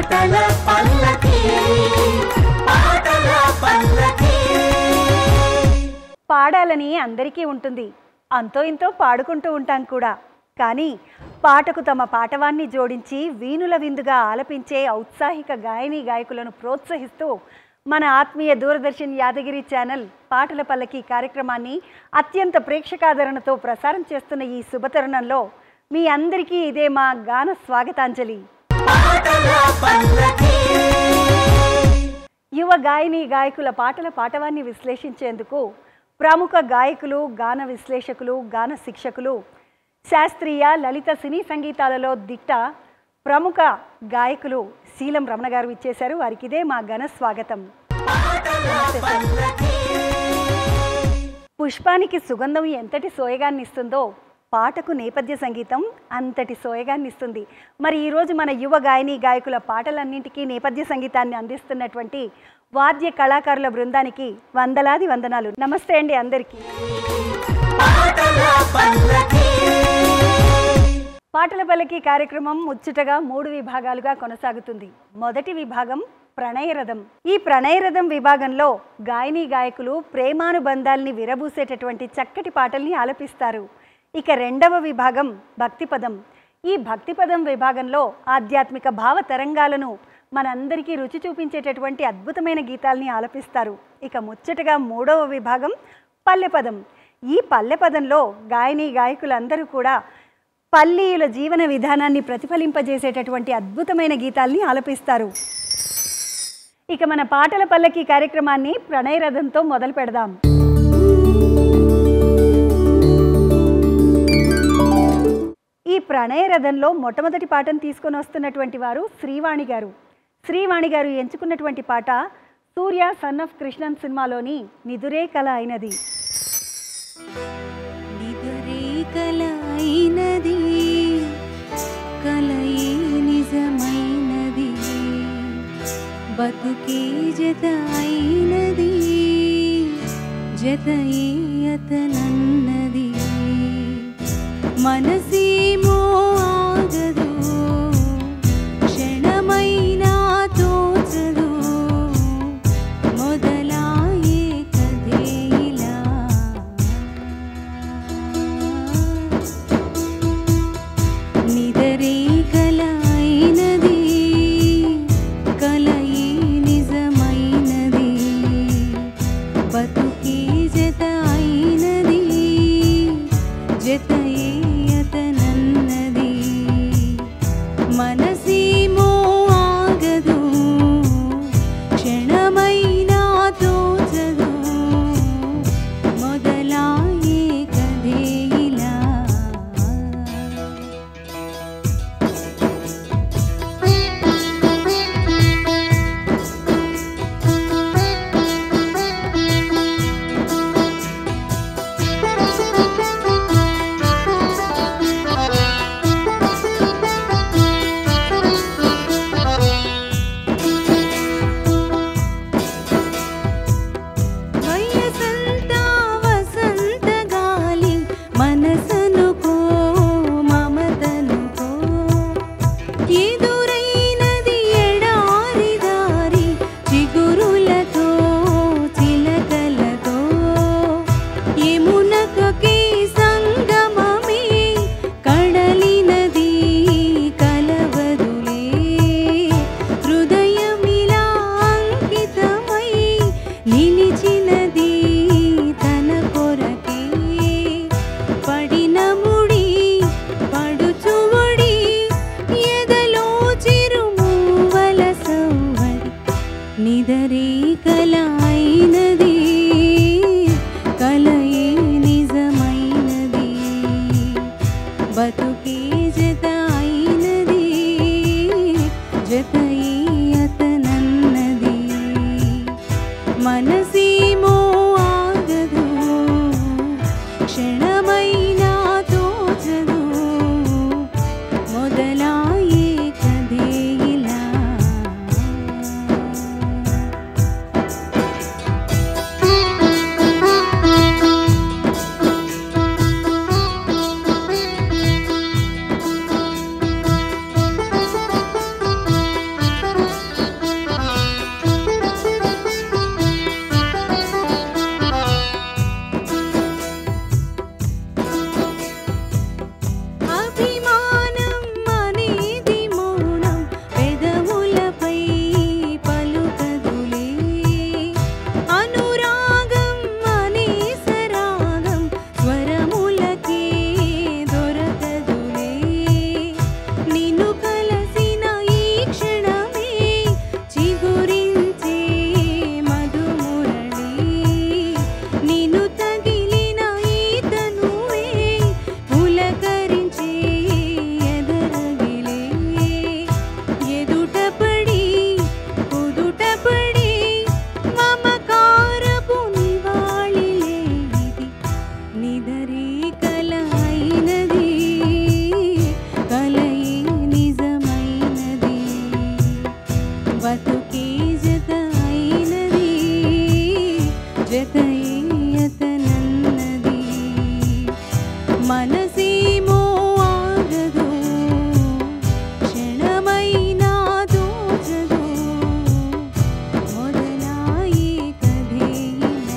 పాటల పల్లకి పాటల పల్లకి పాడాలని అందరికీ ఉంటుంది అంతో ఇంతో పాడుకుంటూ ఉంటాం కూడా కానీ పాటకు తమ పాటవాన్ని జోడించి వీణుల విందుగా ఆలపించే ఔత్సాహిక గాయని గాయకులను ప్రోత్సహిస్తూ మన ఆత్మీయ దూరదర్శన్ యాదగిరి ఛానల్ పాటల పల్లకి కార్యక్రమాన్ని అత్యంత ప్రేక్షకాదరణతో ప్రసారం చేస్తున్న ఈ శుభతరుణంలో మీ అందరికీ ఇదే మా గాన స్వాగతాంజలి పాటల పల్లకి యువ గాయని గాయకుల పాటల పాటవాన్ని విశ్లేషించేందుకు ప్రముఖ గాయకులు గాన విశ్లేషకులు గాన శిక్షకులు శాస్త్రీయ లలిత సినీ సంగీతాలలో దిట్ట ప్రముఖ గాయకులు శీలం రమణ గారు ఇచ్చేశారు వారికి ఇదే మా ఘన స్వాగతం పుష్పానికి సుగంధం ఎంతటి సోయగాన్ని ఇస్తుందో పాటకు నేపథ్య సంగీతం అంతటి సోయగాన్ని ఇస్తుంది మరి ఈరోజు మన యువ గాయని గాయకుల పాటలన్నింటికీ నేపథ్య సంగీతాన్ని అందిస్తున్నటువంటి వాద్య కళాకారుల బృందానికి వందలాది వందనాలు నమస్తే అండి అందరికీ పాటల పల్లకి పాటల పల్లకి కార్యక్రమం ముచ్చటగా మూడు విభాగాలుగా కొనసాగుతుంది మొదటి విభాగం ప్రణయరథం ఈ ప్రణయరథం విభాగంలో గాయని గాయకులు ప్రేమానుబంధాల్ని విరబూసేటటువంటి చక్కటి పాటల్ని ఆలపిస్తారు ఇక రెండవ విభాగం భక్తిపదం ఈ భక్తిపదం విభాగంలో ఆధ్యాత్మిక భావ తరంగాలను మనందరికీ రుచి చూపించేటటువంటి అద్భుతమైన గీతాల్ని ఆలపిస్తారు ఇక ముచ్చటగా మూడవ విభాగం పల్లెపదం ఈ పల్లెపదంలో గాయని గాయకులందరూ కూడా పల్లీయుల జీవన విధానాన్ని ప్రతిఫలింపజేసేటటువంటి అద్భుతమైన గీతాల్ని ఆలపిస్తారు ఇక మన పాటల పల్లకి కార్యక్రమాన్ని ప్రణయరథంతో మొదలు పెడదాం ఈ ప్రణయరథంలో మొట్టమొదటి పాటను తీసుకొని వస్తున్నటువంటి వారు శ్రీవాణి గారు శ్రీవాణి గారు ఎంచుకున్నటువంటి పాట సూర్య సన్ ఆఫ్ కృష్ణన్ సినిమాలోని నిదురే కల అయినది నిదురే కలైనది కలయే నిజమైనది బతుకే జత అయినది జతయే అతనన్నది మనసేమో ఆగదు క్షణమైనా తోచదు మొదలాయే కథే ఇలా నిదరే కలైనది కలయే నిజమైనది బతుకే జత అయినది జతయే అతనన్నది మనసేమో ఆగదు క్షణమైనా తోచదు మొదలాయే కథే ఇలా వయసంతా వసంత గాలి మనసనుకో మమతనుకో ఎదురైనది ఎడారి దారి చిగురులతో చిలకలతో యమునకకి సంగమమే కడలినది కలవదులే హృదయమిలా అంకితమై నిలిచినది తన కొరకే పడిన ముడి పడుచువడి ఎదలో చిరుమూవల సౌవడి నిదరే కల అయినది కలయే నిజమైనది బతుకే జత అయినది జతయే అతనన్నది మనసేమో ఆగదు క్షణమైనా తోచదు మొదలాయే కథే ఇలా బతుకే జత అయినది జతయ్యతనన్నది మనసేమో ఆగదు క్షణమైనా తోచదు మొదలాయి కథేలా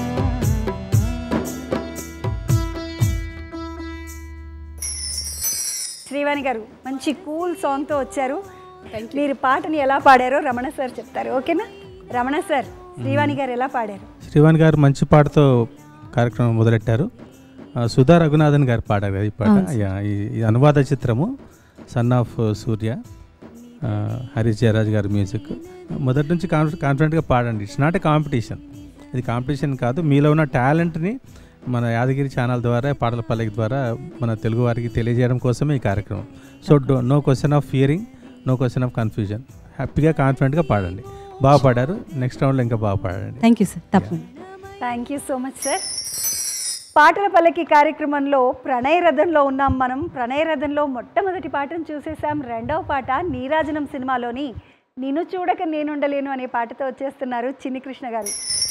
శ్రీవాణి గారు మంచి కూల్ సాంగ్తో వచ్చారు మీరు పాటని ఎలా పాడారో రమణ సార్ చెప్తారు ఓకేనా రమణ సార్ శ్రీవాణి గారు ఎలా పాడారు శ్రీవాణి గారు మంచి పాటతో కార్యక్రమం మొదలెట్టారు ఆ, సుధా రఘునాథన్ గారు పాడారు కదా ఈ పాట యా, ఈ- ఈ అనువాద చిత్రము సన్ ఆఫ్ సూర్య ఆ, హరీష్ జయరాజ్ గారి మ్యూజిక్ మొదటి నుంచి కాన్ఫి కాన్ఫిడెంట్గా పాడండి ఇట్స్ నాట్ ఎ కాంపిటీషన్ ఇది కాంపిటీషన్ కాదు మీలో ఉన్న టాలెంట్ని మన యాదగిరి ఛానల్ ద్వారా పాటల పల్లకి ద్వారా మన తెలుగు వారికి తెలియజేయడం కోసమే ఈ కార్యక్రమం so do no question of fearing no question of confusion హ్యాపీగా కాన్ఫిడెంట్గా పాడండి బాగా పాడారు నెక్స్ట్ రౌండ్లో ఇంకా బాగా పాడండి థ్యాంక్ యూ సార్ తప్పకుండా thank you so much sir పాటల పల్లకి కార్యక్రమంలో ప్రణయ రథంలో ఉన్నాం మనం ప్రణయ రథంలో మొట్టమొదటి పాటను చూసేసాం రెండవ పాట నీరాజనం సినిమాలోని నిన్ను చూడక నేనుండలేను అనే పాటతో వచ్చేస్తున్నారు చిన్ని కృష్ణ గారు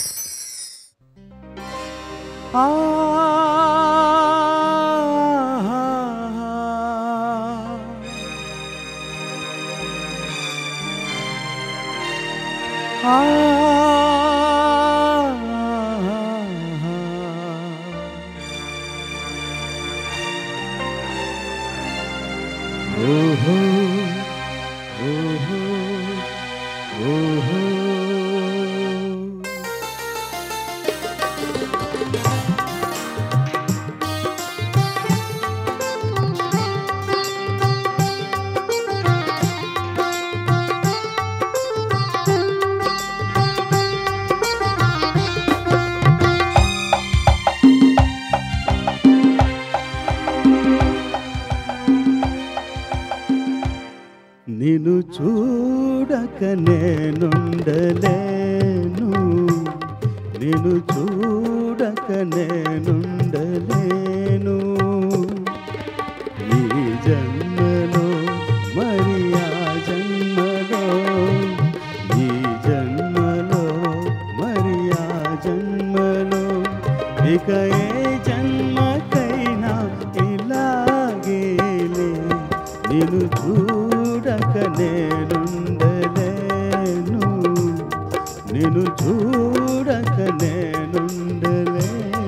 ఓహో ఓహో ఓహో నిన్ను చూడక నేనుండలేను నిన్ను చూడక నేనుండలేను ఈ జన్మలో మరి ఆ జన్మలో ఈ జన్మలో మరి ఆ జన్మలో ఇక ఏ జన్మకైనా ఇలాగేలే నేను చూడక నేనుండలేను నేను చూడక నేనుండలేను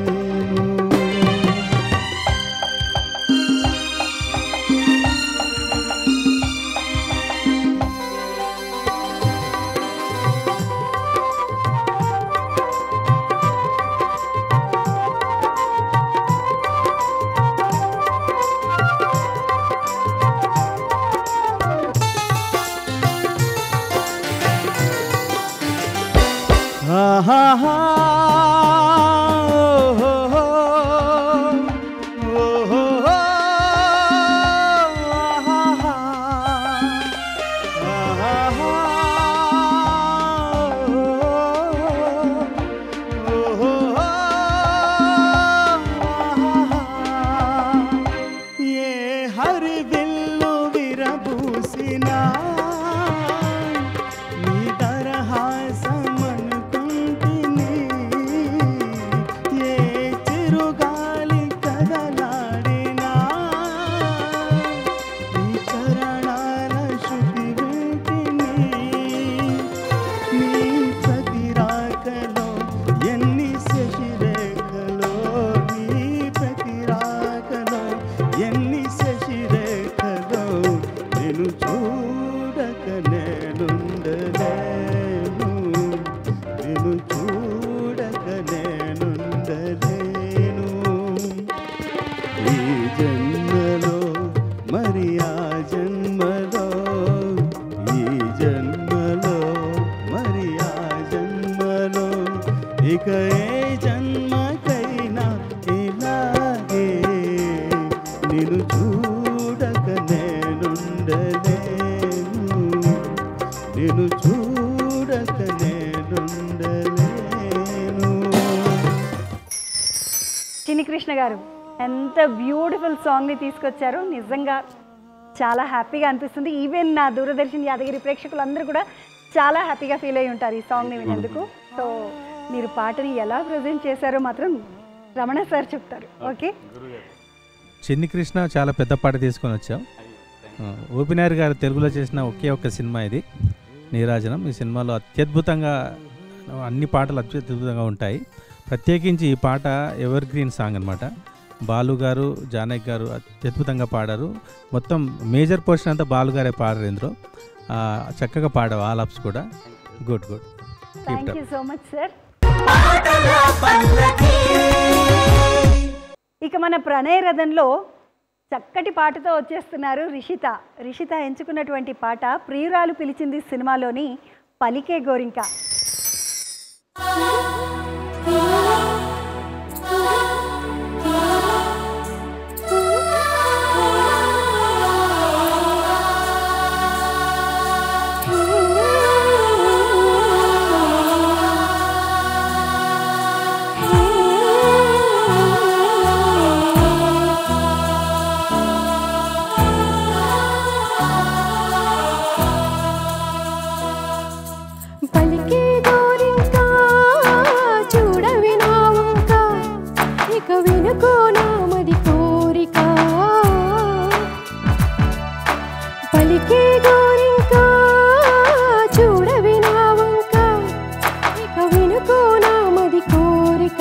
ఆహాహా, ఓహోహో, ఓహోహో, ఆహాహా, ఆహాహా, ఓహోహో, ఆహాహా. ఏ హరివిల్లు విరబూసినా నీ దరహాసమనుకుంటిని ఏ చిరుగాలి కదలాడినా నీ చరణాల శృతి వింటిని నీ ప్రతి రాకలో ఎన్ని శశిరేఖలో నీ ప్రతి రాకలో ఎన్ని శశిరేఖలో నేను చూడక నేనుండలేను నేను చూడక నేనుండలేను ఈ జన్మలో మరి ఆ జన్మలో ఈ జన్మలో మరి ఆ జన్మలో ఇక ఏ జన్మకైనా ఇలాగే నిన్ను చూడక నేనుండలేను నేను చూడక నేనుండలేను చిన్ని కృష్ణ గారు ఎంత బ్యూటిఫుల్ సాంగ్ని తీసుకొచ్చారో నిజంగా చాలా హ్యాపీగా అనిపిస్తుంది ఈవెన్ నా దూరదర్శన్ యాదగిరి ప్రేక్షకులందరూ కూడా చాలా హ్యాపీగా ఫీల్ అయి ఉంటారు ఈ సాంగ్ని వినేందుకు సో మీరు పాటని ఎలా ప్రజెంట్ చేశారో మాత్రం రమణ సార్ చెప్తారు ఓకే చిన్ని కృష్ణ చాలా పెద్ద పాట తీసుకొని వచ్చాం ఆ, ఓపినార్ గారు తెలుగులో చేసిన ఒకే ఒక్క సినిమా ఇది నీరాజనం ఈ సినిమాలో అత్యద్భుతంగా అన్ని పాటలు అత్యద్భుతంగా ఉంటాయి ప్రత్యేకించి ఈ పాట ఎవర్ గ్రీన్ సాంగ్ అనమాట బాలు గారు జానక్ గారు అత్యద్భుతంగా పాడారు మొత్తం మేజర్ పోర్షన్ అంతా బాలు గారే పాడారు ఇందులో ఆ, చక్కగా పాడావు ఆల్ ఆప్స్ కూడా good good keep thank you so much sir పాటల పల్లకి ఇక మన ప్రణయ రథంలో చక్కటి పాటతో వచ్చేస్తున్నారు రిషిత రిషిత ఎంచుకున్నటువంటి పాట ప్రియురాలు పిలిచింది సినిమాలోని పలికే గోరింక పలికే గోరింకా చూడవి నా వంక ఇక వినుకో నామది కోరిక పలికే గోరింకా చూడవి నా వంక ఇక వినుకో నామది కోరిక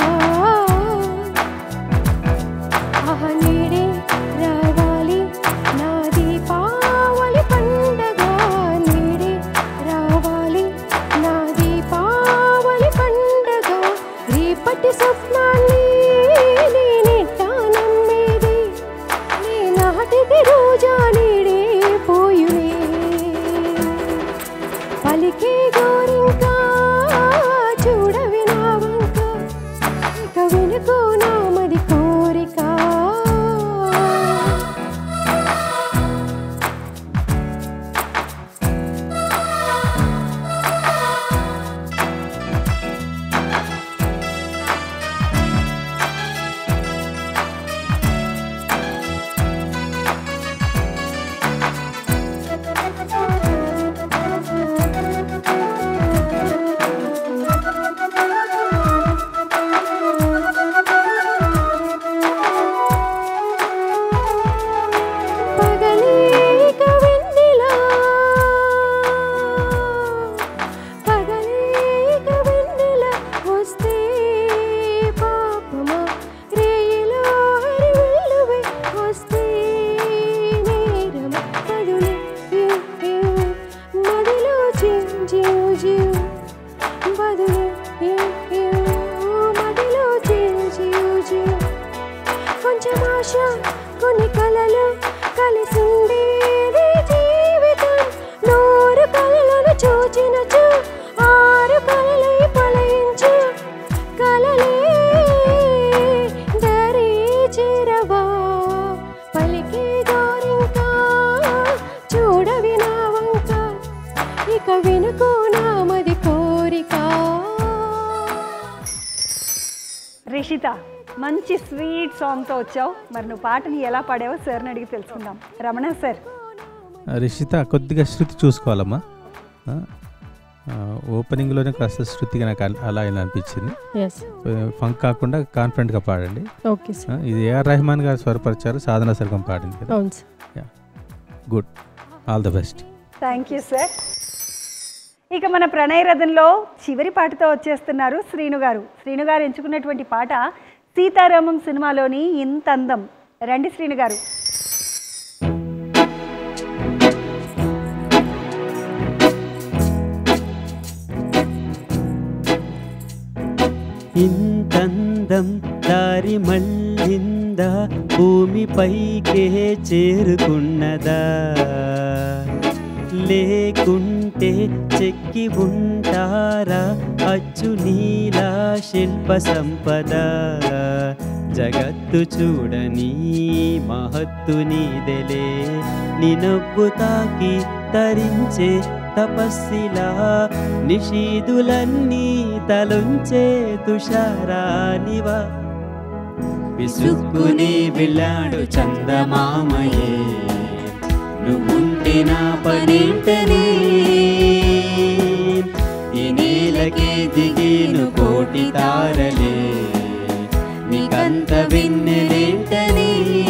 ఆహ నీడే రావాలి నా దీపావళి పండగ నీడే రావాలి నా దీపావళి పండగ రేపటి స్వప్నాన్ని నేనెట్టా నమ్మేది నీ నాటిది రోజా నీడే పోయునే పలికే గోరింకా చూడవి నా వంక ఇక వెనుకో నామది కోరిక పగలేక వెన్నెలా పగలేక వెన్నెల వస్తే పాపమా రేయిలో హరివెల్లువే వస్తే నేరమా కదులు యు, యు, మదిలో జీవ్ జీవ్ జీవ్ బదులు యు, యు, మదిలో జీవ్ జీవ్ జీవ్ కొంచెం ఆశ కొన్ని కలలు కలిసిండేది జీవితం నూరు కలలను చూచినచు ఆరు కలలై పలయించు కలలే దరి చేరవా పలికి గోరింకా చూడవి నా వంక ఇక వినుకో నామది కోరిక రిషిత మంచి స్వీట్ సాంగ్తో వచ్చావు మరి నువ్వు పాటని ఎలా పాడావో సార్ని అడిగి తెలుసుకుందాం రమణ సార్ రిషిత కొద్దిగా శృతి చూసుకోవాలమ్మా ఆ, ఆ, ఓపెనింగ్లోనే కాస్త శృతిగా నాకు అల- అలా ఇలా అనిపించింది ఎస్ ఫంక్ కాకుండా కాన్ఫిడెంట్గా పాడండి ఓకే ఆ, సార్ ఇది ఏఆర్ రెహమాన్ గారు స్వరపరిచారు సాధన సర్గం పాడింది కదా అవును sir good all the best thank you sir ఇక మన ప్రణయ రథంలో చివరి పాటతో వచ్చేస్తున్నారు శ్రీను గారు శ్రీను గారు ఎంచుకున్నటువంటి పాట సీతారామం సినిమాలోని ఇంత అందం రండి శ్రీను గారు ఇంతందం దారి మళ్ళిందా భూమిపైకే చేరుకున్నదా లేకుంటే చెక్కి ఉంటారా అచ్చు నీలా శిల్ప సంపద జగత్తు చూడని మహత్తు నీదెలే నినవ్వు తాకి తరించే తపస్సిలా నిషీదులన్నీ తలుంచే తుషారానివా విసుక్కుని వెళ్ళాడు చందమామయే నువ్వుంటే నా పనేంటనే దిగేను కోటి తారలే నీకంత వెన్నెలేంటని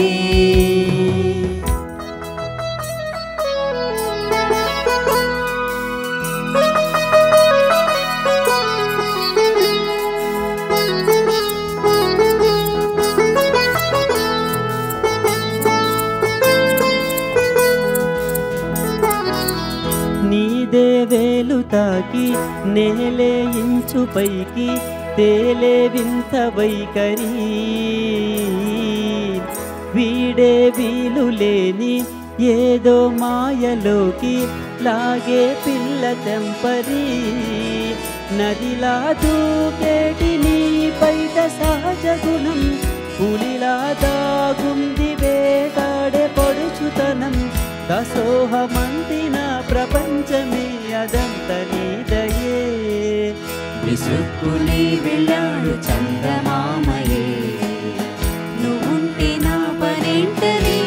నీదే వేలు తాకి నేలే ఇంచు పైకి తేలే వింత వైఖరి వీడే వీలు లేని ఏదో మాయలోకి లాగే పిల్ల తెంపరి నదిలా దూకేటి నీ పైట సహజ గుణం పులిలా దాగుంది వేటాడే పడుచుతనం దసోహమంతిన ప్రపంచమే అదంత నీదయే విసుక్కుని వెళ్ళాడు చందమామయే నువ్వుంటే నా పనేంటనే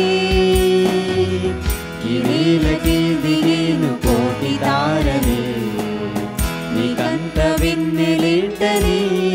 ఈ నేలకి దిగేను కోటి తారలే నీకంత వెన్నెలేంటనే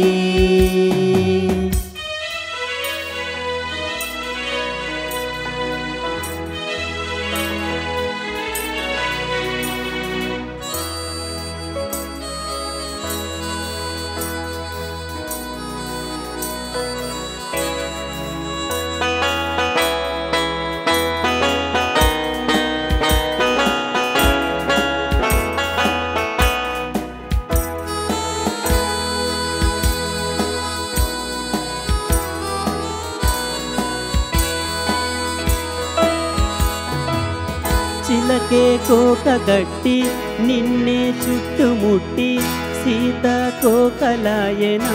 చిలకే కోక గట్టి నిన్నే చుట్టుముట్టి సీత కోకలాయనా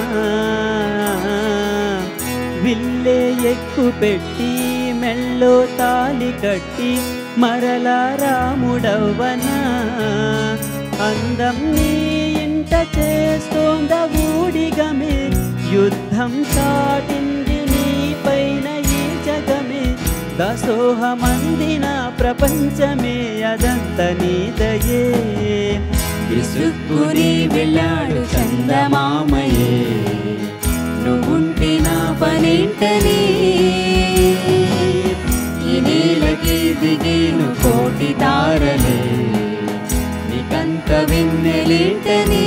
విల్లే ఎక్కు పెట్టి మెళ్ళో తాలి కట్టి మరలా రాముడవ్వనా అందం నీ ఇంట చేస్తోంద ఊడిగమే యుద్ధం చాటింది నీ పైన ఈ జగమే దసోహమందిన ప్రపంచమే అదంత నీదయే విసుక్కుని వెళ్ళాడు చందమామయే నువ్వుంటే నా పనేంటనే ఈ నేలకి దిగేను కోటి తారలే నీకంత వెన్నెలేంటనే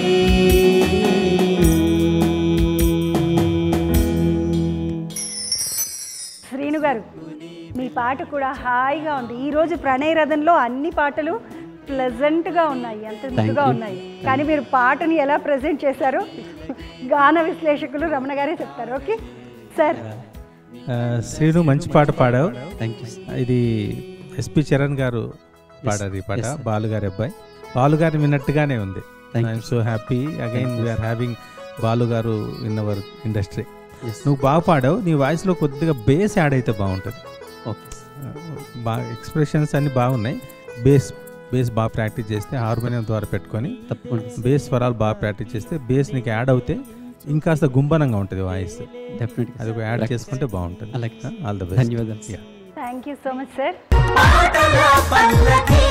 శ్రీను గారు మీ పాట కూడా హాయిగా ఉంది ఈ రోజు ప్రణయ రథంలో అన్ని పాటలు ప్లెజెంట్గా ఉన్నాయి ఎంత ముద్దుగా ఉన్నాయి కానీ మీరు పాటని ఎలా ప్రజెంట్ చేశారో గాన విశ్లేషకులు రమణ గారే చెప్తారు ఓకే సార్ ఆ, శ్రీను మంచి పాట పాడావు థ్యాంక్ యూ ఇది ఎస్పి చరణ్ గారు పాడారు ఈ పాట బాలు గారి అబ్బాయి బాలు గారిని విన్నట్టుగానే ఉంది Thank I'm so happy again we're having Balu గారు ఇన్ అవర్ ఇండస్ట్రీ Yes. నువ్వు బాగా పాడావు నీ వాయిస్లో కొద్దిగా బేస్ యాడ్ అయితే బాగుంటుంది ఓకే బాగా ఎక్స్ప్రెషన్స్ అన్ని బాగున్నాయి బేస్ బేస్ బాగా ప్రాక్టీస్ చేస్తే హార్మోనియం ద్వారా పెట్టుకొని తప్పకుండా బేస్ స్వరాలు బాగా ప్రాక్టీస్ చేస్తే బేస్ నీకు యాడ్ అవుతే ఇంకాస్త గుంబనంగా ఉంటుంది వాయిస్ డెఫినెట్గా అది ఒక యాడ్ చేసుకుంటే బాగుంటుంది అలాగే. ఆల్ ద బెస్ట్ ధన్యవాదాలు thank you so much sir పాటల పల్లకి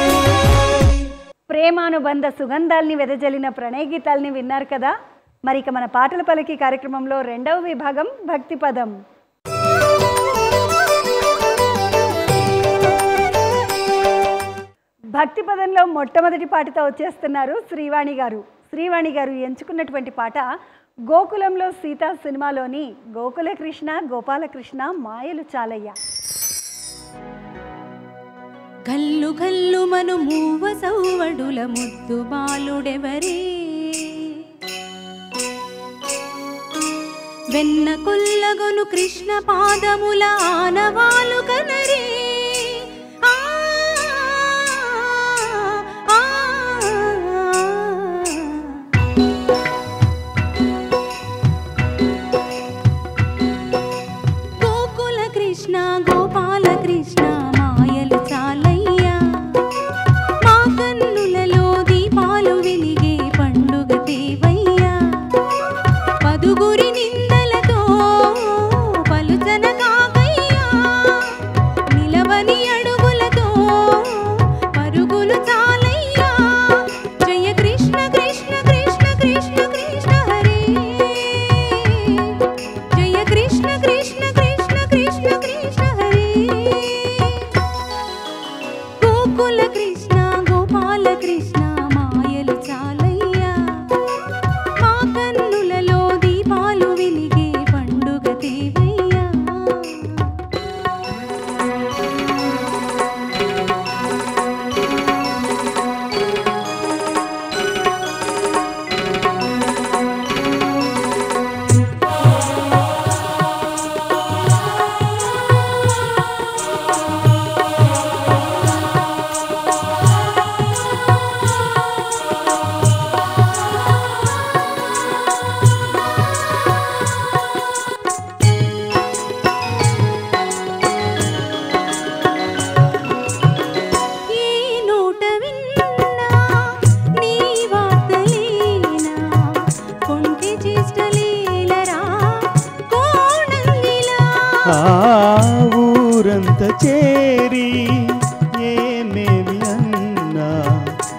ప్రేమానుబంధ సుగంధాల్ని వెదజల్లిన ప్రణయ గీతాల్ని విన్నారు కదా మరి ఇక మన పాటల పలికి కార్యక్రమంలో రెండవ విభాగం భక్తి పదం భక్తి పదంలో మొట్టమొదటి పాటతో వచ్చేస్తున్నారు శ్రీవాణి గారు శ్రీవాణి గారు ఎంచుకున్నటువంటి పాట గోకులంలో సీత సినిమాలోని గోకుల కృష్ణ గోపాలకృష్ణ మాయలు చాలయ్య కల్లు కల్లు మను మూవ సౌవడుల ముద్దు బాలుడెవరే వెన్న కొల్లగొను కృష్ణ పాదముల ఆనవాలు కనరే ఆ, ఆ, గోకుల కృష్ణ గోపాల కృష్ణ మాయలు చాలయ్యా మా కన్నులలో దీపాలు వెలిగే పండుగ తేవయ్యా పదుగురి నిందలతో పలుచన కాకయ్యా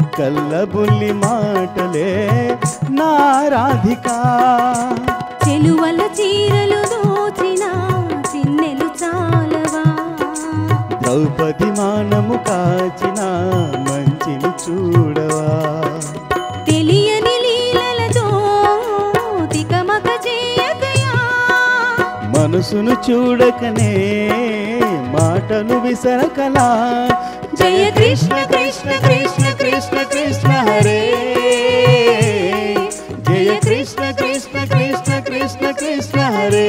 కల్లబుల్లి మాటలే నా రాధికా చెలువల చీరలు దోచిన చిన్నెలు చాలవా ద్రౌపది మానము కాచిన మంచిని చూడవా తెలియని లీలలతో తికమక చేయకయా మనసును చూడకనే మాటలు విసరకలా జయ కృష్ణ కృష్ణ కృష్ణ కృష్ణ కృష్ణ హరే జయ కృష్ణ కృష్ణ కృష్ణ కృష్ణ కృష్ణ హరే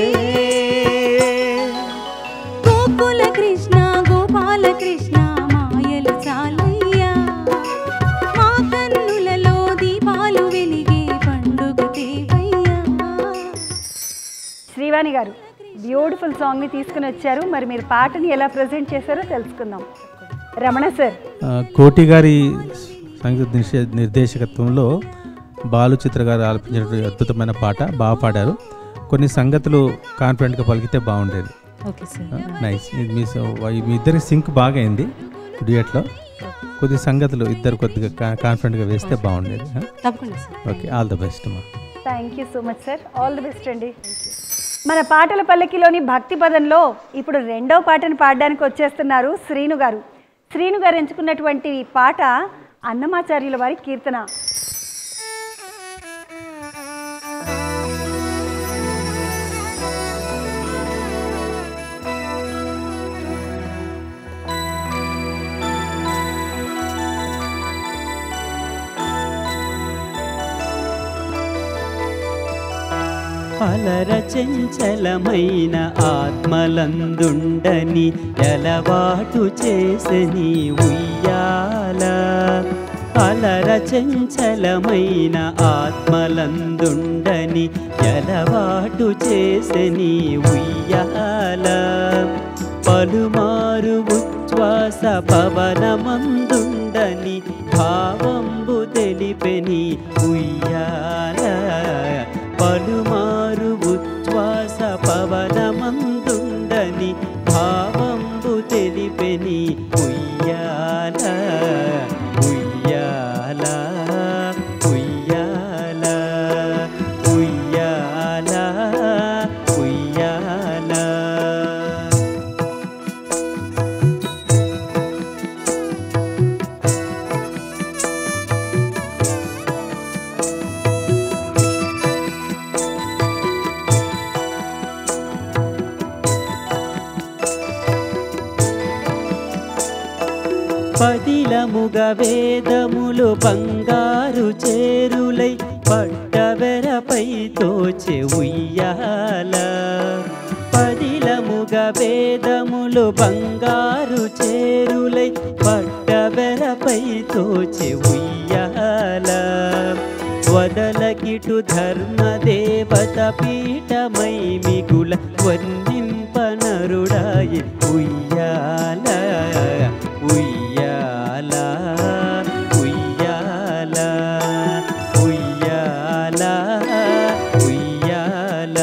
గోకుల కృష్ణ గోపాల కృష్ణ మాయలు చాలయ్యా మా కన్నులలో దీపాలు వెలిగే పండుగ తేవయ్యా శ్రీవాణి గారు బ్యూటిఫుల్ సాంగ్ని తీసుకుని వచ్చారు మరి మీరు పాటని ఎలా ప్రజెంట్ చేశారో తెలుసుకుందాం రమణ సార్ ఆ, కోటి గారి సంగీత నిర్షే- నిర్దేశకత్వంలో బాలు చిత్ర గారు ఆలపించినటువంటి అద్భుతమైన పాట బాగా పాడారు కొన్ని సంగతులు కాన్ఫిడెంట్గా పలికితే బాగుండేది ఓకే సార్ నైస్ ఇది మీ స- వా- మీ ఇద్దరి సింక్ బాగా అయింది డ్యూయట్లో కొద్ది సంగతులు ఇద్దరు కొద్దిగా కా- కాన్ఫిడెంట్గా వేస్తే బాగుండేది ఆ? తప్పకుండా sir okay all the best మా thank you so much sir all the best అండి మన పాటల పల్లకిలోని భక్తి పదంలో ఇప్పుడు రెండో పాటను పాడడానికి వచ్చేస్తున్నారు శ్రీను గారు శ్రీను గారు ఎంచుకున్నటువంటి ఈ పాట అన్నమాచార్యుల వారి కీర్తన అలర చెంచలమైన ఆత్మలందుండని ఎలవాటు చేసని ఉయ్యాల అలర చెంచలమైన ఆత్మలందుండని ఎలవాటు చేసని ఉయ్యాల పలుమారు ఉచ్ఛ్వాస పవనమందుండని భావంబు తెలిపెని ఉయ్యాల పలుమారు ఉచ్ఛ్వాస పవనమందుండని భావంబు తెలిపెని ఉయ్యాల ఉయ్యాల ఉయ్యాల ఉయ్యాల ఉయ్యాల పదిలముగ వేదములు బంగారు చేరులై పట్టవెరపై తోచె ఉయ్యాల పదిలముగ వేదములు బంగారు చేరులై పట్టవెరపై తోచె ఉయ్యాల వదలకిటు ధర్మదేవత పీఠమై మిగుల వర్ణింపనరుడాయి ఉయ్యాల ఉయ్యాల ఉయ్యాల ఉయ్యాల ఉయ్యాల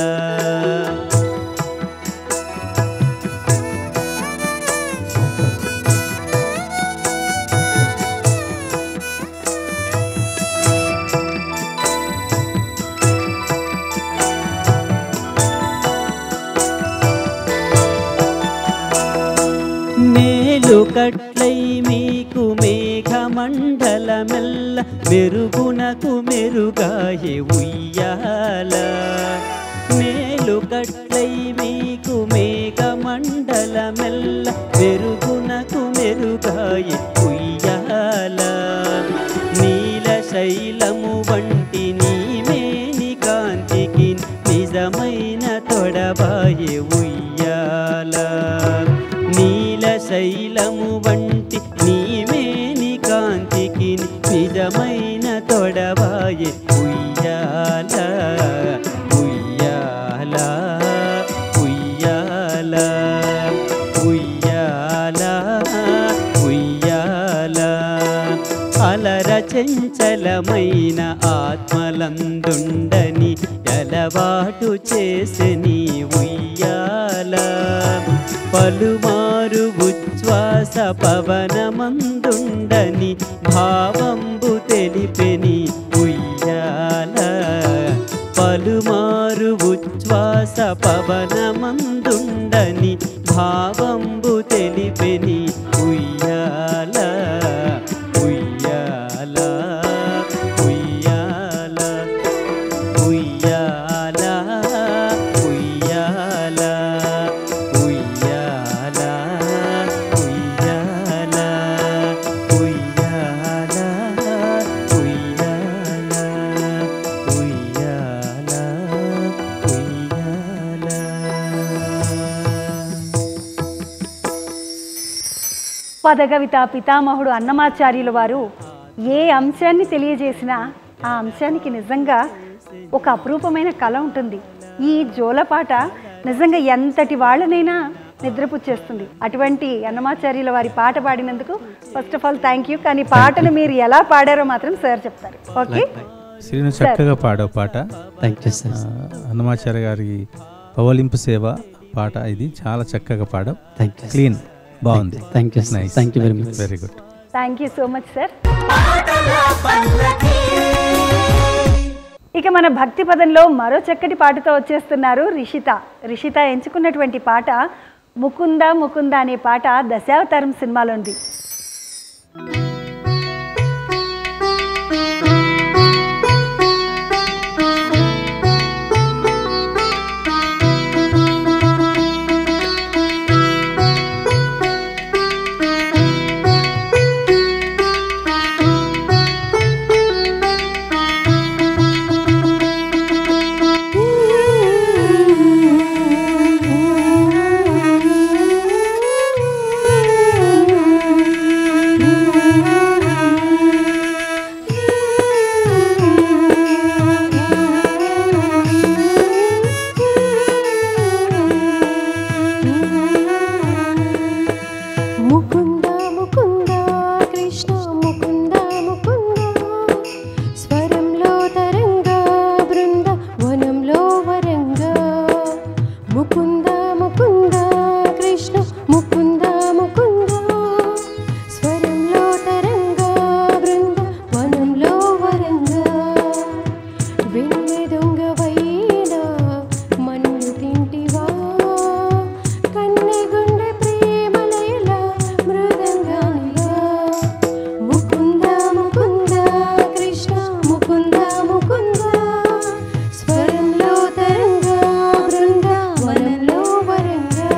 మేలు కట్లై మీకు మేఘమండలమెల్ల మెరుగునకు మెరుగాయే ఉయ్యాల మేలు కట్లై మీకు మేఘమండలమెల్ల మెరుగునకు మెరుగాయే ఉయ్యాల నీల శైలము వంటి నీమేని కాంతికి నిజమైన తొడబాయే ఉయ్యాల నీల శైలము వంటి నీమేని కాంతికి నిజమైన తొడబాయే ఉయ్యాల ఉయ్యాల ఉయ్యాల ఉయ్యాల ఉయ్యాల అలర చెంచలమైన ఆత్మలందుండని ఎలవాటు చేసని ఉయ్యాల పలుమారు ఉచ్ఛ్వాస పవనమందుండని భావంబు పవనమందుండని భావంబు తెలిపెని ఉయ్యాల ఉయ్యాల ఉయ్యాల ఉయ్యాల ఉయ్యాల ఉయ్యాల ఉయ్యాల ఉయ్యాల ఉయ్యాల ఉయ్యాల పదకవిత పితామహుడు అన్నమాచార్యుల వారు ఏ అంశాన్ని తెలియజేసినా ఆ అంశానికి నిజంగా ఒక అపురూపమైన కళ ఉంటుంది ఈ జోలపాట నిజంగా ఎంతటి వాళ్ళనైనా నిద్రపుచ్చేస్తుంది అటువంటి అన్నమాచార్యుల వారి పాట పాడినందుకు first of all thank you కానీ పాటను మీరు ఎలా పాడారో మాత్రం సార్ చెప్తారు ఓకే శ్రీను చక్కగా పాడావు పాట థ్యాంక్ యూ ఆ, సార్ అన్నమాచార్య గారి పవలింపు సేవ పాట ఇది చాలా చక్కగా పాడావు థ్యాంక్ యూ క్లీన్ బాగుంది thank you thank you very much very good thank you so much sir పాటల పల్లకి ఇక మన భక్తి పదంలో మరో చక్కటి పాటతో వచ్చేస్తున్నారు రిషిత రిషిత ఎంచుకున్నటువంటి పాట ముకుంద ముకుంద అనే పాట దశావతారం సినిమాలోనిది ముకుంద ముకుంద కృష్ణ ముకుంద ముకుంద స్వరంలో తరంగ బృంద వనంలో వరంగ ముకుంద ముకుంద కృష్ణ ముకుంద ముకుంద స్వరంలో తరంగ బృంద వనంలో వరంగ వెన్నె దొంగవైనా మన్ను తింటివా కన్నె గుండె ప్రేమలయల మృదంగానివా ముకుంద ముకుంద కృష్ణ ముకుంద ముకుంద స్వరంలో తరంగ బృంద వనంలో వరంగా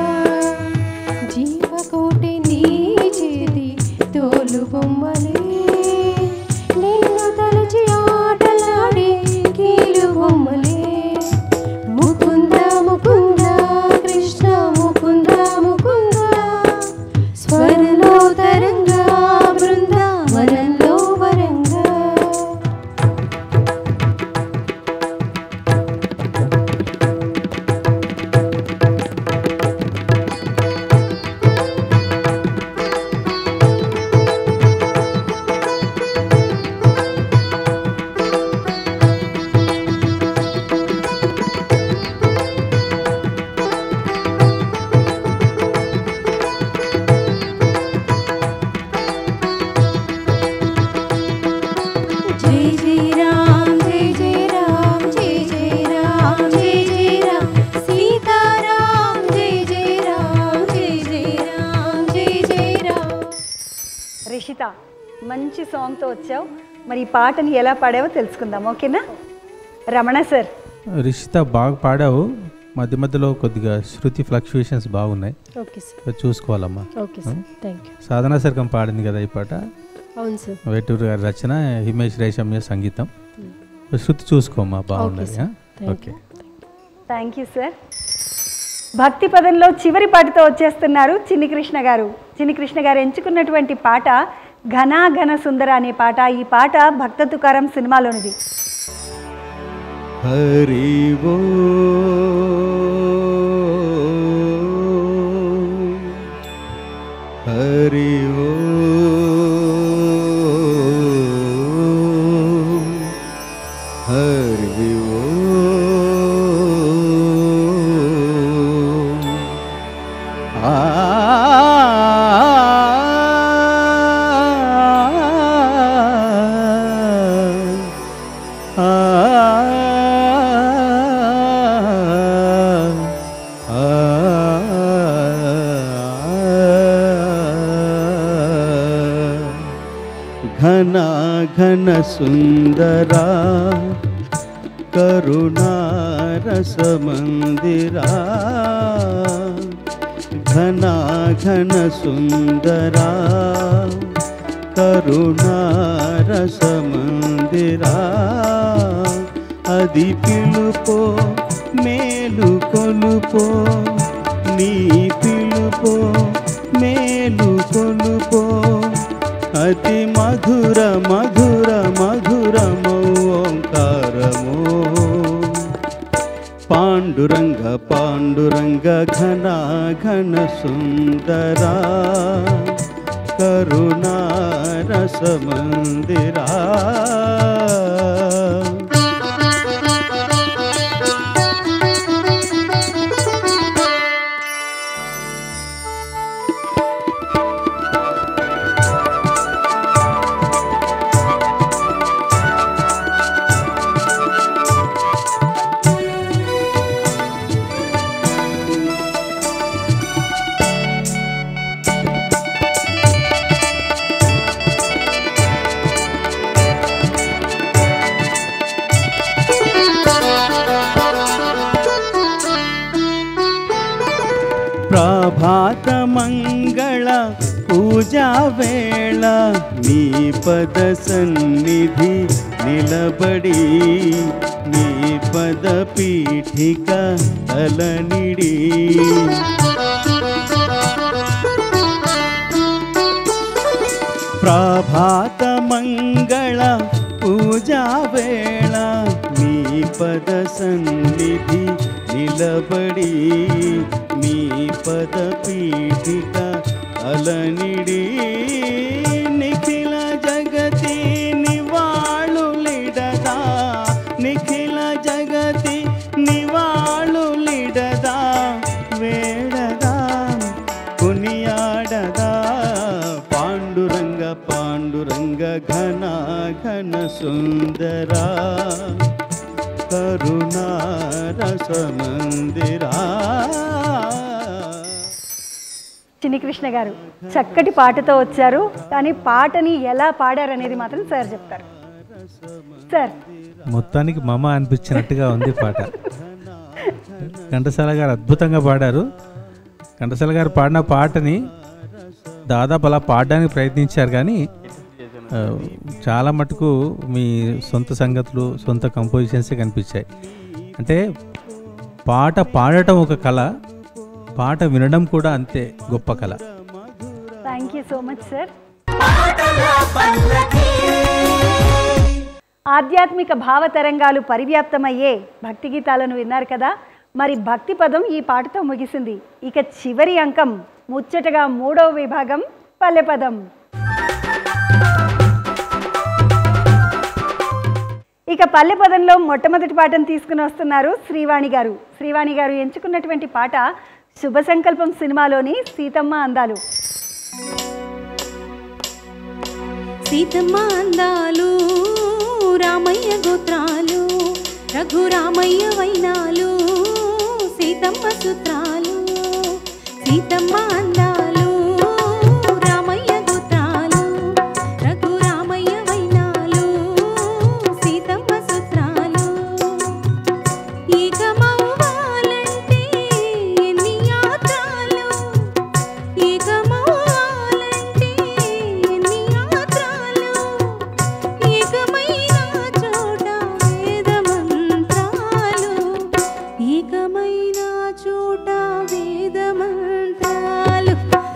జీవకోటి నీ చేతి తోలు బొమ్మలే నిన్ను తలచి ఆటలాడే కీలు బొమ్మలే ముకుంద ముకుంద కృష్ణ ముకుంద ముకుంద స్వరలో తరంగ బృంద వనంలో వరంగా జై జై రామ్ జై జై రామ్ జై జై రామ్ జై జై రామ్ సీతారామ్ జై జై రామ్ జై జై రామ్ జై జై రామ్ రిషిత మంచి సాంగ్తో వచ్చావు మరి ఈ పాటని ఎలా పాడావో తెలుసుకుందాం ఓకేనా రమణ సార్ రిషిత బాగా పాడావు మధ్య మధ్యలో కొద్దిగా శృతి ఫ్లక్చుయేషన్స్ బాగున్నాయి ఓకే సార్ అది చూసుకోవాలమ్మా okay sir thank you Sadhana Sargam పాడింది కదా ఈ పాట అవును సార్ వేటూరు గారి రచన హిమేష్ రేషమ్య సంగీతం శృతి చూసుకోమ్మా బాగున్నది sir. ఆ? Thank okay thank you sir భక్తి పదంలో చివరి పాటతో వచ్చేస్తున్నారు చిన్ని కృష్ణ గారు చిన్ని కృష్ణ గారు ఎంచుకున్నటువంటి పాట ఘనా ఘన సుందర అనే పాట ఈ పాట భక్త తుకారం సినిమాలోనిది హరి ఓ హరి ఓ హరి ఓ ఆ ఆ ఘన సుందరా కరుణారసమందిరా ఘన ఘన సుందరా కరుణారసమందిరా అది పిలుపో మేలు కొలుపో నీ పిలుపో మేలు కొలుపో అతి మధుర మధుర మధురమో ఓంకారమో పాండురంగ పాండురంగ ఘన ఘన సుందరా కరుణారసమందిరా ప్రభాత మంగళ పూజా వేళ నీ పద సన్నిధి నిలబడి నీ పద పీఠిక తలనిడి ప్రభాత మంగళ పూజా వేళ నీ పద సన్నిధి నిలబడి నీ పద పీఠిక అలనిడి నిఖిల జగతి నివాళులిడదా నిఖిల జగతి నివాళులిడదా వేడదా కొనియాడదా పాండురంగ పాండురంగ ఘన ఘన సుందరా కరుణారసమందిరా చిన్ని కృష్ణ గారు చక్కటి పాటతో వచ్చారు కానీ పాటని ఎలా పాడారనేది మాత్రం సార్ చెప్తారు సార్ మొత్తానికి మమ అనిపించినట్టుగా ఉంది పాట ఘంటసాల గారు అద్భుతంగా పాడారు ఘంటసాల గారు పాడిన పాటని దాదాపు అలా పాడడానికి ప్రయత్నించారు కానీ ఆ, చాలా మటుకు మీ సొంత సంగతులు సొంత కంపోజిషన్సే కనిపించాయి అంటే పాట పాడటం ఒక కళ పాట వినడం కూడా అంతే గొప్ప కళ thank you so much sir పాటల పల్లకి ఆధ్యాత్మిక భావ తరంగాలు పరివ్యాప్తమయ్యే భక్తి గీతాలను విన్నారు కదా మరి భక్తి పదం ఈ పాటతో ముగిసింది ఇక చివరి అంకం ముచ్చటగా మూడవ విభాగం పల్లె పదం ఇక పల్లె పదంలో మొట్టమొదటి పాటను తీసుకుని వస్తున్నారు శ్రీవాణి గారు శ్రీవాణి గారు ఎంచుకున్నటువంటి పాట శుభ సంకల్పం సినిమాలోని సీతమ్మ అందాలు సీతమ్మ అందాలు రామయ్య గోత్రాలు రఘురామయ్య వైనాలు సీతమ్మ సూత్రాలు సీతమ్మ అందాలు రామయ్య గోత్రాలు రఘురామయ్య వైనాలు సీతమ్మ సూత్రాలు ఏకమవ్వాలంటే ఎన్ని యాత్రాలు ఏకమవ్వాలంటే ఎన్ని యాత్రాలు ఏకమైన చోట వేద మంత్రాలు ఏకమైన చోట వేద మంత్రాలు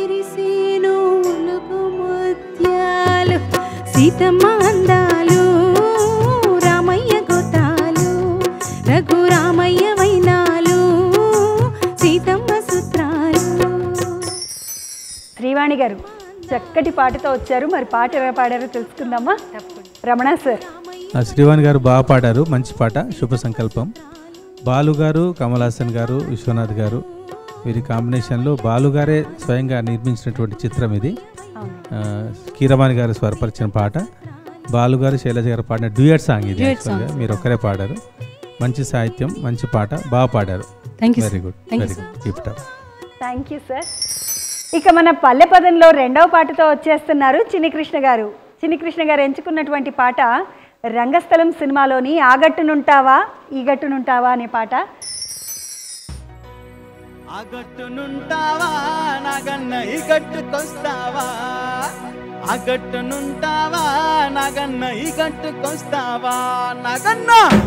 మెరిసేను ఉలుకు ముత్యాలు సీతమ్మ అందాలు రామయ్య గోతాలు రఘురామయ్య వైనాలు సీతమ్మ సూత్రాలు శ్రీవాణి గారు చక్కటి పాటతో వచ్చారు మరి పాట ఎలా పాడారో తెలుసుకుందామా రమణ సార్ ఆ శ్రీవాణి గారు బాగా పాడారు మంచి పాట శుభ సంకల్పం బాలు గారు కమల్ హాసన్ గారు విశ్వనాథ్ గారు వీరి కాంబినేషన్లో బాలు గారే స్వయంగా నిర్మించినటువంటి చిత్రం ఇది అవును ఆ, కీరవాణి గారు స్వరపరిచిన పాట బాలు గారు శైలజ గారు పాడిన డ్యూయట్ సాంగ్ ఇది Duet యాక్చువల్గా songs. మీరు ఒక్కరే పాడారు మంచి సాహిత్యం మంచి పాట బాగా పాడారు thank you very good thank you very good keep it up thank you sir ఇక మన పల్లె పదంలో రెండవ పాటతో వచ్చేస్తున్నారు చిన్నికృష్ణ గారు చిన్నికృష్ణ గారు ఎంచుకున్నటువంటి పాట రంగస్థలం సినిమాలోని ఆ గట్టునుంటావా ఈ గట్టునుంటావా అనే పాట ఆ గట్టునుంటావా నాగన్న ఈ గట్టుకొస్తావా ఆ గట్టునుంటావా నాగన్న ఈ గట్టుకొస్తావా నాగన్న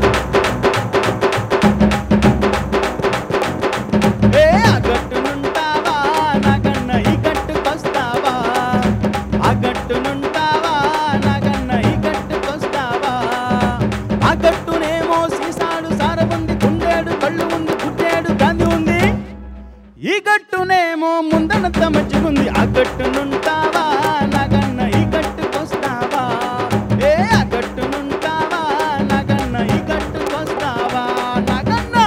ఏ ఆ గట్టునుంటావా నాగన్న ఈ గట్టుకొస్తావా ఆ గట్టునుంటావా నాగన్న ఈ గట్టుకొస్తావా ఆ గట్టునేమో సీసాడు సారబంది గుండేడు కళ్ళు ఉంది గుడ్డేడు గాంధీ ఉంది ఈ గట్టునేమో ముందనంత మంచిగుంది ఆ గట్టునుంటావా నాగన్న ఈ గట్టుకొస్తావా ఏ ఆ గట్టునుంటావా నాగన్న ఈ గట్టుకొస్తావా నాగన్న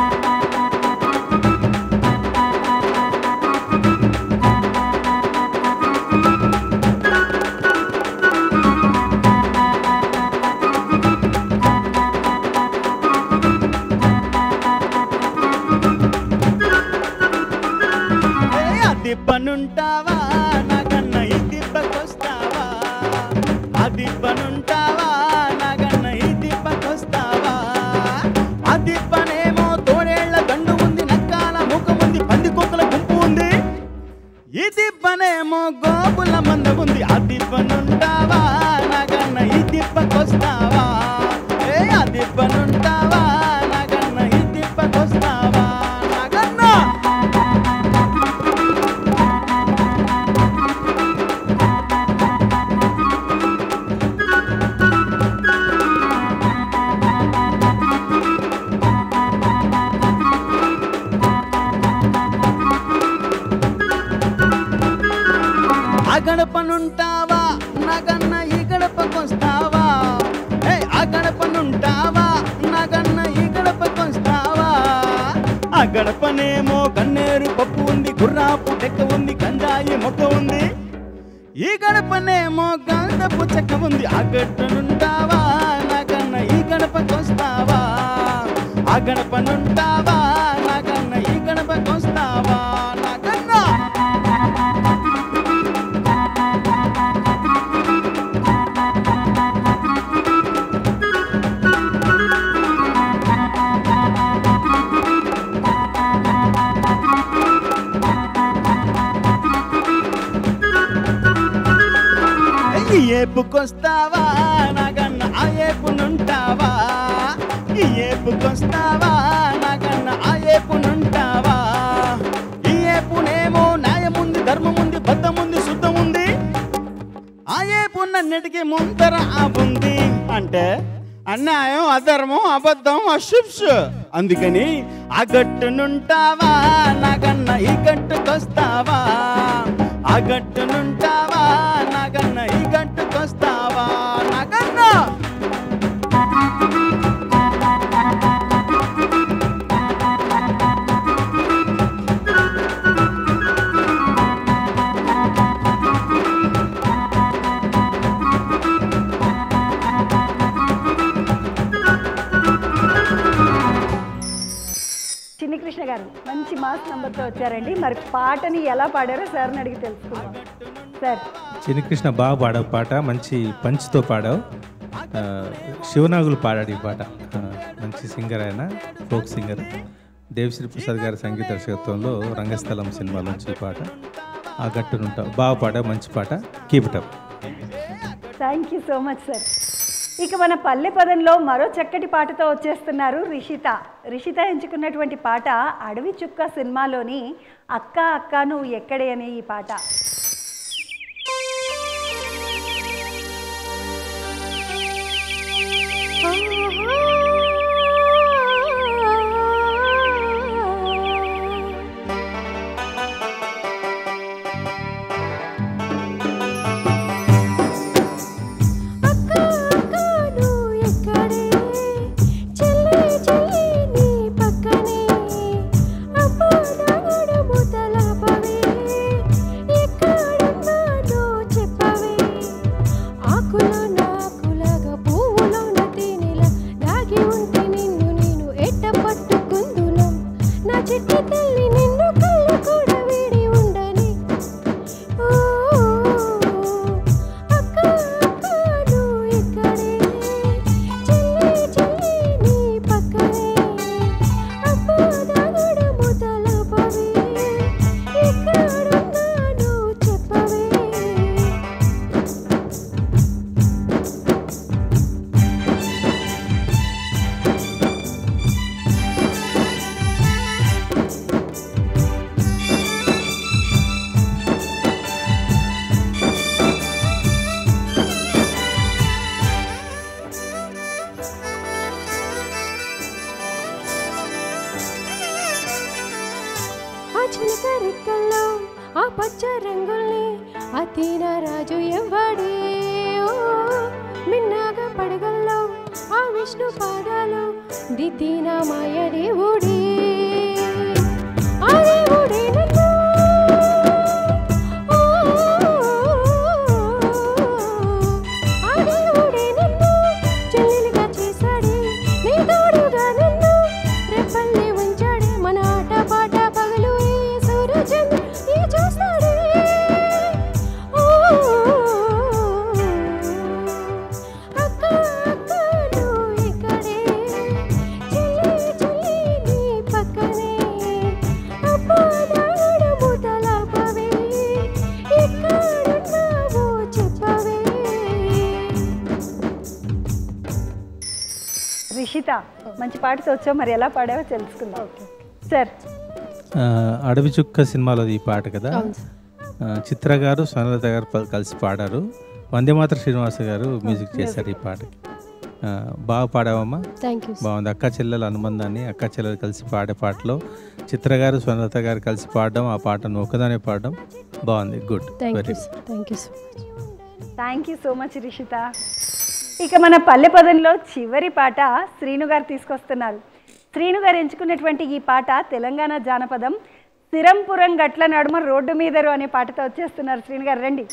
ఏ ఆ దిబ్బనుంటావా నాగన్న ఈ దిబ్బకొస్తావా ఆ దిబ్బనుంటావా నాగన్న ఈ దిబ్బకొస్తావా ఆ దిబ్బనేమో తోడేళ్ల దండు ఉంది నక్కాల ముఖముంది పంది కుక్కల గుంపు ఉంది ఈ దిబ్బనేమో గోపుల మంద ఉంది ఆ దిబ్బనుంటావా నాగన్న ఈ దిబ్బకొస్తావా ఏ ఆ దిబ్బనుంటావా నాగన్న ఈ దిబ్బకొస్తావా నాగన్న ఆ గడపనుంటావా నాగన్న ఈ గడపకొస్తావా ఏ ఆ గడపనుంటావా నాగన్న ఈ గడపకొస్తావా ఆ గడపనేమో గన్నేరు పప్పు ఉంది గుర్రాపు డెక్క ఉంది గంజాయి మొక్క ఉంది ఈ గడపనేమో గంధపు చెక్క ఉంది ఆ గడపనుంటావా నాగన్న ఈ గడపకొస్తావా ఆ గడపనుంటావా నాగన్న ఈ గడపకొస్తావా నాగన్న ఈ ఏపుకొస్తావా నాగన్న ఆ ఏపునుంటావా ఈ ఏపుకొస్తావా నాగన్న ఆ ఏపునుంటావా ఈ ఏపునేమో న్యాయముంది ధర్మముంది బద్ధముంది శుద్ధముంది ఆ ఏపున్నన్నిటికీ ముందర ఆ ఉంది అంటే అన్యాయం అధర్మం అబద్ధం అశుభ్స్ అందుకని ఆ గట్టునుంటావా నాగన్న ఈ గట్టుకొస్తావా ఆ గట్టునుంటావా నాగన్న ఈ గట్టుకొస్తావా నాగన్న చిన్ని కృష్ణ గారు మంచి మార్క్స్ నంబర్తో వచ్చారండి మరి పాటని ఎలా పాడారో సార్ని అడిగి తెలుసుకుందాం సార్ చిన్నకృష్ణ బాగా పాడావు పాట మంచి పంచ్తో పాడావు ఆ, శివనాగులు పాడాడు ఈ పాట ఆ, మంచి సింగర్ ఆయన ఫోక్ సింగర్ దేవిశ్రీ ప్రసాద్ గారి సంగీత దర్శకత్వంలో రంగస్థలం సినిమాలోంచి ఈ పాట ఆ గట్టునుంటావు బాగా పాడావు మంచి పాట keep it up thank you so much sir ఇక మన పల్లె పదంలో మరో చక్కటి పాటతో వచ్చేస్తున్నారు రిషిత రిషిత ఎంచుకున్నటువంటి పాట అడవి చుక్క సినిమాలోని అక్క అక్క నువ్వు ఎక్కడే అనే ఈ పాట అక్క అక్క నువ్వు ఎక్కడే చెల్లి చెల్లి నీ పక్కనే అబ్బా నాగడ ముతలపవే ఎక్కడున్నానో చెప్పవే ఆకులో నాకులాగా పువ్వులోన తేనెలా దాగి ఉంటే నిన్ను నేను ఎట్ట పట్టుకుందును నా చిట్టి తల్లి నిన్ను కళ్ళు కూడా వీడి ఉండని ఓ అక్క అక్క నువ్వు ఇక్కడే చెల్లి చెల్లి నీ పక్కనే అబ్బా దాగడ ముతలపవే ఎక్కడున్నానో చెప్పవే ఆ చిలక రెక్కల్లో ఆ పచ్చ రంగుల్ని ఆ తీన రాజు ఎవ్వడే ఓ, మిన్నగా పడగల్లో ఆ విష్ణు పాదాలు దిద్దిన మాయ దేవుడే ఆ దేవుడే నన్ను ఓ, ఆ దేవుడే నన్ను చెల్లెలుగా చేశాడే నీ తోడుగా నన్ను రెప్పల్ని ఉంచాడే మన ఆట పాట పగలు ఈ సూరజన్ ఈ చూస్తాడే ఓ, అక్క అక్క నువ్వు ఇక్కడే చెల్లి చెల్లి నీ పక్కనే అబ్బా దాగడ ముతలపవే ఎక్కడున్నావో చెప్పవే రిషిత మంచి పాటతో వచ్చావు మరి ఎలా పాడావో తెలుసుకుందాం సార్ ఆ, అడవి చుక్క సినిమాలో ఈ పాట కదా ఆ, చిత్ర గారు స్వనలత గారు ప- కలిసి పాడారు వందేమాతర శ్రీనివాస గారు మ్యూజిక్ చేశారు ఈ పాటకి ఆ, బాగా పాడావమ్మా థ్యాంక్ యూ బాగుంది అక్క చెల్లెల అనుబంధాన్ని అక్క చెల్లెలు కలిసి పాడే పాటలో చిత్ర గారు స్వనలత గారు కలిసి పాడడం ఆ పాటను ఒకదానే పాడడం బాగుంది good thank very you sir thank you so much thank you so much Rishitha ఇక మన పల్లె పదంలో చివరి పాట శ్రీను గారు తీసుకొస్తున్నారు శ్రీను గారు ఎంచుకున్నటువంటి ఈ పాట తెలంగాణ జానపదం సిరంపురం గట్ల నడుమ రోడ్డు మీదరు అనే పాటతో వచ్చేస్తున్నారు శ్రీను గారు రండి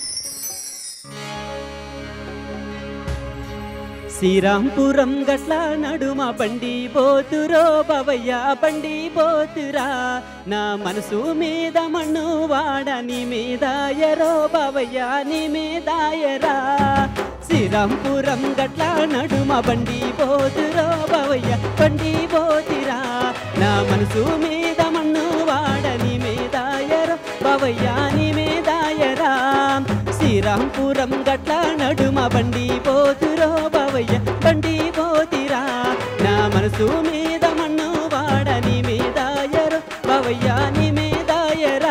శ్రీరాంపురం గట్ల నడుమ బండి పోతురో బవయ్య బండి పోతురా నా మనసు మీద మన్ను వాడ నీ మీద ఎరో బవయ్య నీ మీద ఎరా శ్రీరాంపురం గట్ల నడుమ బండి పోతురో బవయ్య బండి పోతిరా నా మనసు మీద మన్ను వాడ నీ మీద ఎరో బవయ్య నీ మీద ఎరా శ్రీరాంపురం గట్ల నడుమ బండి పోతురో బవయ్య బండి పోతిరా నా మనసు మీద మన్ను వాడని మీద ఎరో బవయ్య నీ మీద ఎరా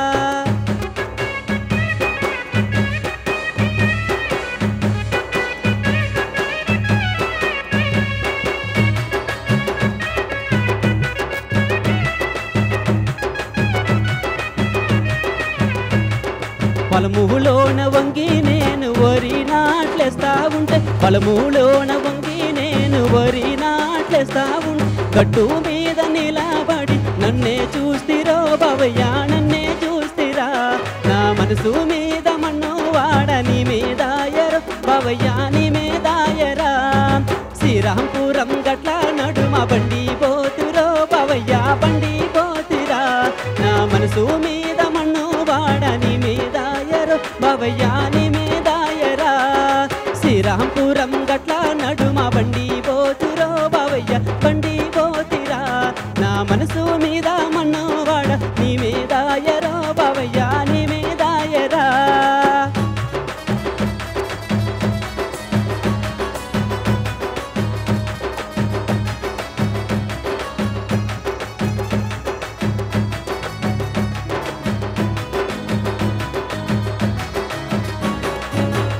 పొలములోన వంగి నేను వరి నాట్లేస్తా ఉంటే పొలములోన వంగి నేను వరి నాట్లేస్తా ఉంటే గట్టు మీద నిలబడి నన్నే చూస్తిరో బవయ్య నన్నే చూస్తిరా నా మనసు మీద మన్ను వాడని మీద ఎరో బవయ్య నీ మీద ఎరా శ్రీరాంపురం గట్ల నడుమ బండి పోతురో బవయ్య బండి పోతిరా నా మనసు మీద మన్ను వాడని మీద ఎరో బవయ్య నీ మీద ఎరా శ్రీరాంపురం గట్ల నడుమ బండి పోతురో బవయ్య బండి పోతిరా నా మనసు మీద మన్ను వాడ నీ మీద ఎరో బవయ్య నీ మీద ఎరా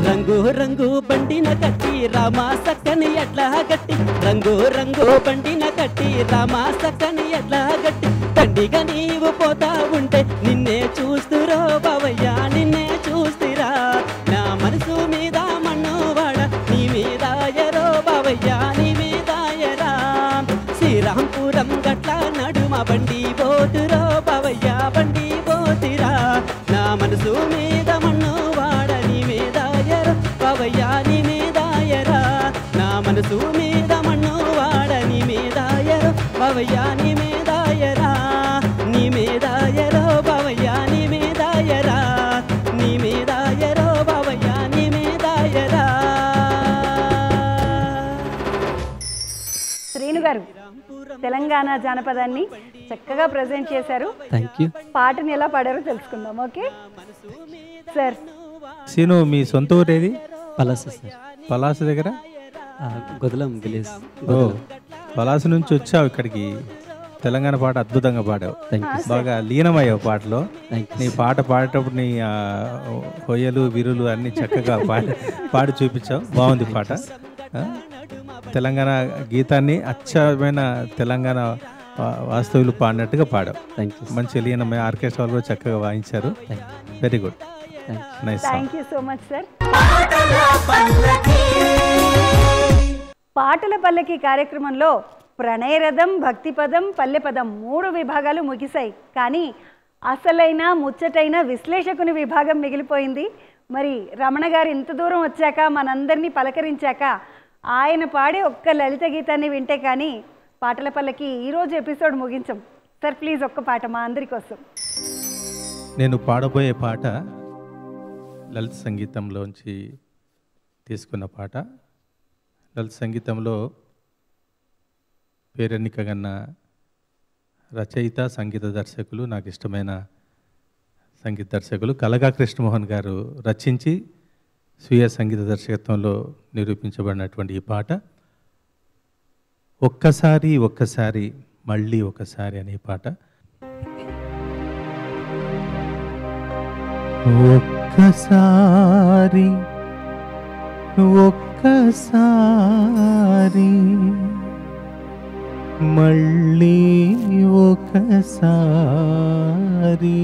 రంగు రంగు బండిన కట్టి రామా సక్కని ఎట్లా గట్టి రంగు రంగు బండిన కట్టి రామా సక్కని ఎట్లా గట్టి తండ్రిగా నీవు పోతా ఉంటే నిన్నే చూస్తురో బావయ్యా నిన్నే చూస్తురా నా మనసు మీద మన్ను వాడ నీ మీద ఎరో బావయ్యా నీ మీద ఎరా శ్రీరాంపురం గట్ల నడుమ బండి పోతురో బావయ్యా బండి పోతిరా నా మనసు మీద మన్ను వాడ నీ మీద ఎర బావయ్యా నీ మీద ఎరా నా మనసు మీద మన్ను వాడ నీ మీద ఎర బావయ్యా నీ మీద ఎరా నీ మీద ఎరో బావయ్యా నీ మీద ఎరా నీ మీద ఎరో బావయ్యా నీ మీద ఎరా శ్రీను గారు తెలంగాణ జానపదాన్ని చక్కగా ప్రజెంట్ చేశారు థ్యాంక్ యూ పాటని ఎలా పాడారో తెలుసుకుందాం ఓకే సార్ సీను మీ సొంత ఊరేది పలాస సార్ పలాస దగ్గర గొదలం విలేజ్ ఓ పలాస నుంచి వచ్చావు ఇక్కడికి తెలంగాణ పాట అద్భుతంగా పాడావు థ్యాంక్ యూ బాగా లీనమయ్యావు పాటలో థ్యాంక్ నీ పాట పాడేటప్పుడు నీ ఆ, హొయ్యలు విరులు అన్ని చక్కగా పాడి పాడి చూపించావు బాగుంది పాట ఆ? తెలంగాణ గీతాన్ని అచ్చమైన తెలంగాణ వా- వాస్తవులు పాడినట్టుగా పాడావు థ్యాంక్ యూ మంచి లీనమై ఆర్కెస్ట్రా వాళ్ళు కూడా చక్కగా వాయించారు very good nice song thank you so much sir పాటల పల్లకి పాటల పల్లకి కార్యక్రమంలో ప్రణయరథం భక్తిపదం పల్లెపదం మూడు విభాగాలు ముగిశాయి కానీ అసలైన ముచ్చటైన విశ్లేషకుని విభాగం మిగిలిపోయింది మరి రమణ గారు ఇంత దూరం వచ్చాక మనందరినీ పలకరించాక ఆయన పాడే ఒక్క లలిత గీతాన్ని వింటే కానీ పాటల పల్లకి ఈరోజు ఎపిసోడ్ ముగించం సార్ ప్లీజ్ ఒక్క పాట మా అందరి కోసం నేను పాడబోయే పాట లలిత సంగీతంలోంచి తీసుకున్న పాట లలిత సంగీతంలో పేరెన్నికగన్న రచయిత సంగీత దర్శకులు నాకు ఇష్టమైన సంగీత దర్శకులు కలగా కృష్ణమోహన్ గారు రచించి స్వీయ సంగీత దర్శకత్వంలో నిరూపించబడినటువంటి ఈ పాట ఒక్కసారి ఒక్కసారి మళ్ళీ ఒకసారి అనే పాట ఒక్కసారి ఒక్కసారి మళ్ళీ ఒకసారి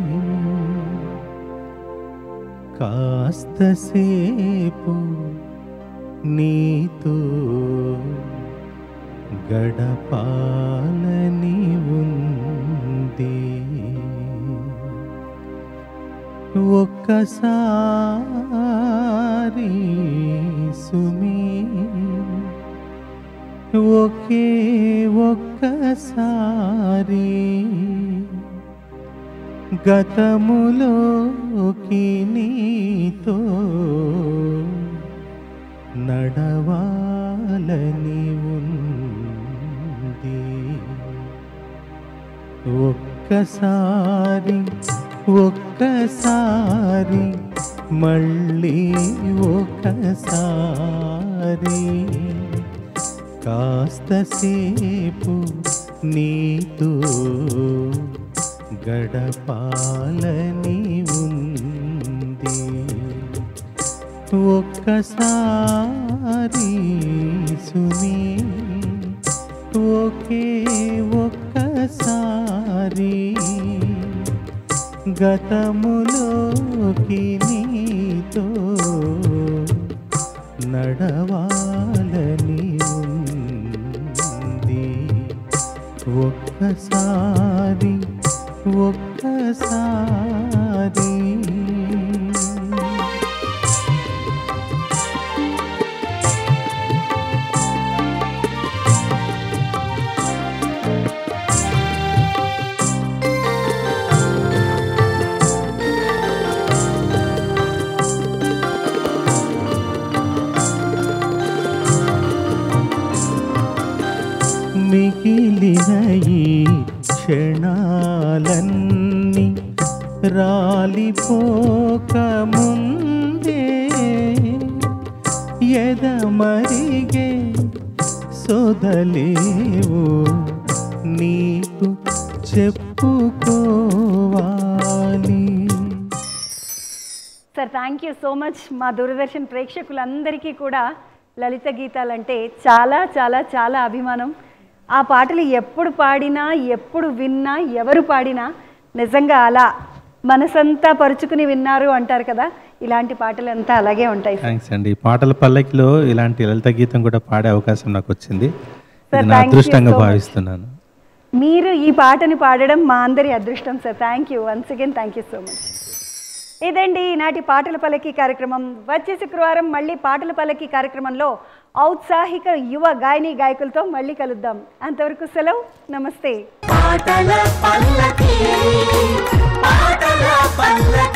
కాస్తసేపు నీతో గడపాలని ఉంది ఒక్కసారి సుమి ఒకే ఒక్కసారి గతములోకి నీతో నడవాలని ఉంది ఒక్కసారి ఒక్కసారి మళ్ళీ ఒకసారి కాస్తసేపు నీతో గడపాలని ఉంది ఒక్కసారి సుమి ఒకే ఒక్కసారి గతములోకి నీతో నడవాలని ఉంది ఒక్కసారి ఒక్కసారి మిగిలిన ఈ క్షణాలన్నీ రాలిపోక ముందే ఎదమరిగే సొదలేవు నీకు చెప్పుకోవాలి sir thank you so much మా దూరదర్శన్ ప్రేక్షకులందరికీ కూడా లలిత గీతాలంటే చాలా చాలా చాలా అభిమానం ఆ పాటలు ఎప్పుడు పాడినా ఎప్పుడు విన్నా ఎవరు పాడినా నిజంగా అలా మనసంతా పరుచుకుని విన్నారు అంటారు కదా ఇలాంటి పాటలు అంతా అలాగే ఉంటాయి సార్. థ్యాంక్స్ అండి ఈ పాటల పల్లకిలో ఇలాంటి లలిత గీతం కూడా పాడే అవకాశం నాకు వచ్చింది Sir, ఇది నా thank you అదృష్టంగా so much. భావిస్తున్నాను మీరు ఈ పాటని పాడడం మా అందరి అదృష్టం sir thank you once again thank you so much ఇదండి ఈనాటి పాటల పల్లకి కార్యక్రమం వచ్చే శుక్రవారం మళ్ళీ పాటల పల్లకి కార్యక్రమంలో ఔత్సాహిక యువ గాయని గాయకులతో మళ్ళీ కలుద్దాం అంతవరకు సెలవు నమస్తే పాటల పల్లకి పాటల పల్లకి